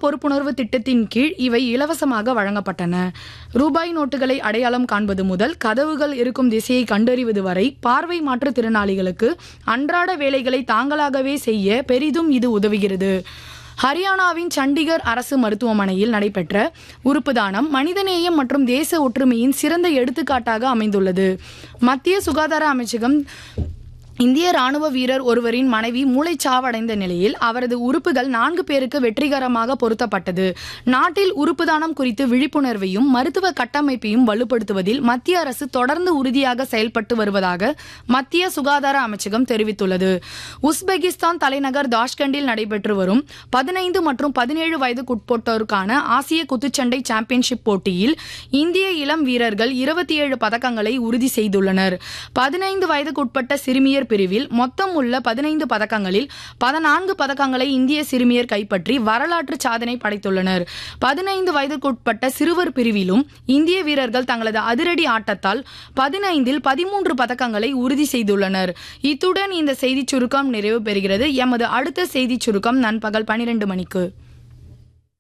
பொறுப்புணர்வு திட்டத்தின் கீழ் இவை இலவசமாக வழங்கப்பட்டன ரூபாய் நோட்டுகளை அடையாளம் காண்பது முதல் கதவுகள் இருக்கும் திசையை கண்டறிவது வரை பார்வை மாற்றுத்திறனாளிகளுக்கு அன்றாட வேலைகளை தாங்களாகவே செய்ய பெரிதும் இது உதவுகிறது ஹரியானாவின் சண்டிகர் அரசு மருத்துவமனையில் நடைபெற்ற உறுப்பு தானம் மனிதநேயம் மற்றும் தேச ஒற்றுமையின் சிறந்த எடுத்துக்காட்டாக அமைந்துள்ளது மத்திய சுகாதார அமைச்சகம் இந்திய ராணுவ வீரர் ஒருவரின் மனைவி மூளைச்சாவடைந்த நிலையில் அவரது உறுப்புகள் நான்கு பேருக்கு வெற்றிகரமாக பொருத்தப்பட்டது நாட்டில் உறுப்பு தானம் குறித்து விழிப்புணர்வையும் மருத்துவ கட்டமைப்பையும் வலுப்படுத்துவதில் மத்திய அரசு தொடர்ந்து உறுதியாக செயல்பட்டு வருவதாக மத்திய சுகாதார அமைச்சகம் தெரிவித்துள்ளது உஸ்பெகிஸ்தான் தலைநகர் தாஷ்கண்டில் நடைபெற்று வரும் பதினைந்து மற்றும் பதினேழு வயதுக்குட்பட்டோருக்கான ஆசிய குத்துச்சண்டை சாம்பியன்ஷிப் போட்டியில் இந்திய இளம் வீரர்கள் இருபத்தி ஏழு பதக்கங்களை உறுதி செய்துள்ளனர் பதினைந்து வயதுக்குட்பட்ட சிறுமியர் பிரிவில் மொத்தம் உள்ள பதினைந்து பதக்கங்களில் பதினான்கு பதக்கங்களை இந்திய சிறுமியர் கைப்பற்றி வரலாற்று சாதனை படைத்துள்ளனர் பதினைந்து வயதுக்குட்பட்ட சிறுவர் பிரிவிலும் இந்திய வீரர்கள் தங்களது அதிரடி ஆட்டத்தால் பதினைந்தில் பதிமூன்று பதக்கங்களை உறுதி செய்துள்ளனர் இத்துடன் இந்த செய்திச் சுருக்கம் நிறைவு பெறுகிறது எமது அடுத்த செய்திச் சுருக்கம் நண்பகல் பனிரெண்டு மணிக்கு